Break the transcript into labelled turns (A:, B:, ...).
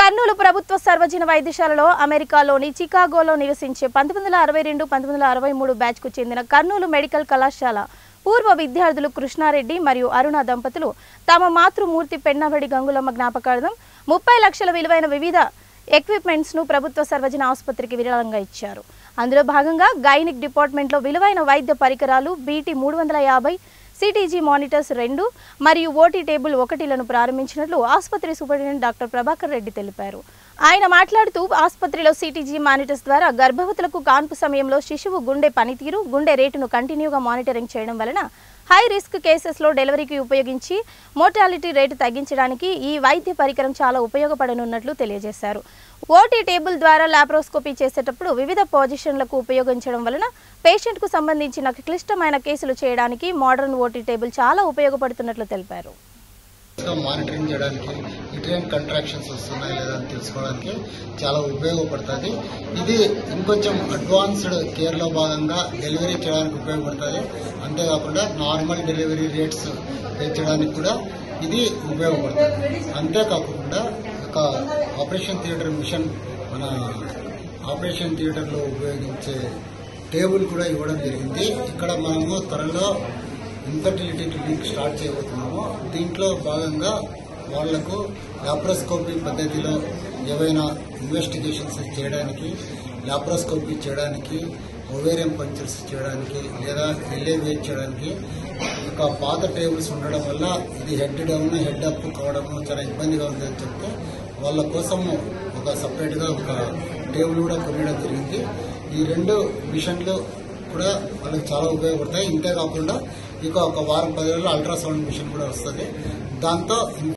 A: కర్నూలు ప్రభుత్వ సర్వజన వైద్యశాలలో అమెరికాలోని చికాగోలో నివసించే పంతొమ్మిది వందల అరవై రెండు పంతొమ్మిది వందల అరవై మూడు బ్యాచ్కు చెందిన కర్నూలు మెడికల్ కళాశాల పూర్వ విద్యార్థులు కృష్ణారెడ్డి మరియు అరుణ దంపతులు తమ మాతృమూర్తి పెన్నవడి గంగులమ్మ జ్ఞాపకార్థం ముప్పై లక్షల విలువైన వివిధ ఎక్విప్మెంట్స్ ను ప్రభుత్వ సర్వజన ఆసుపత్రికి విరాళంగా ఇచ్చారు అందులో భాగంగా గైనిక్ డిపార్ట్మెంట్లో విలువైన వైద్య పరికరాలు బీటీ మూడు వందల యాభై సిటీజీ మానిటర్స్ రెండు మరియు ఓటీ టేబుల్ ఒకటిలను ప్రారంభించినట్లు ఆసుపత్రి సూపరింటెండెంట్ డాక్టర్ ప్రభాకర్ రెడ్డి తెలిపారు ఆయన మాట్లాడుతూ ఆసుపత్రిలో సిటీజీ మానిటర్స్ ద్వారా గర్భవతులకు కాన్పు సమయంలో శిశువు గుండె పనితీరు గుండె రేటును కంటిన్యూగా మానిటరింగ్ చేయడం వలన హై రిస్క్ కేసెస్లో డెలివరీకి ఉపయోగించి మోర్టాలిటీ రేటు తగ్గించడానికి ఈ వైద్య పరికరం చాలా ఉపయోగపడనున్నట్లు తెలియజేశారు ఓటీ టేబుల్ ద్వారా లాప్రోస్కోపీ చేసేటప్పుడు వివిధ పొజిషన్లకు ఉపయోగించడం వలన పేషెంట్కు సంబంధించిన క్లిష్టమైన కేసులు చేయడానికి మోడర్న్ ఓటీ టేబుల్ చాలా ఉపయోగపడుతున్నట్లు తెలిపారు
B: గా మానిటరింగ్ చేయడానికి యూట్రియన్ కంట్రాక్షన్స్ వస్తున్నాయి లేదా అని తెలుసుకోవడానికి చాలా ఉపయోగపడుతుంది ఇది ఇంకొంచెం అడ్వాన్స్డ్ కేర్ లో భాగంగా డెలివరీ చేయడానికి ఉపయోగపడుతుంది అంతేకాకుండా నార్మల్ డెలివరీ రేట్స్ పెంచడానికి కూడా ఇది ఉపయోగపడుతుంది అంతేకాకుండా ఒక ఆపరేషన్ థియేటర్ మిషన్ మన ఆపరేషన్ థియేటర్లో ఉపయోగించే టేబుల్ కూడా ఇవ్వడం జరిగింది ఇక్కడ మనము త్వరలో ఇన్ఫర్టిలిటీ క్లినిక్ స్టార్ట్ చేయబోతున్నాము దీంట్లో భాగంగా వాళ్లకు లాప్రోస్కోపీ పద్ధతిలో ఏవైనా ఇన్వెస్టిగేషన్స్ చేయడానికి లాప్రోస్కోపీ చేయడానికి ఓవేరియం పంచర్స్ చేయడానికి లేదా ఎల్ఏ వెయిట్ చేయడానికి ఒక పాత టేబుల్స్ ఉండడం వల్ల ఇది హెడ్ డౌన్ హెడ్ అప్ కావడం చాలా ఇబ్బందిగా ఉంది అని చెప్తే వాళ్ళ కోసము ఒక సపరేట్గా ఒక టేబుల్ కూడా కొనడం జరిగింది ఈ రెండు మిషన్లు కూడా వాళ్ళకి చాలా ఉపయోగపడతాయి ఇంతే కాకుండా ఇక ఒక వారం పది రోజుల్లో అల్ట్రాసౌండ్ మిషన్ కూడా వస్తుంది దాంతో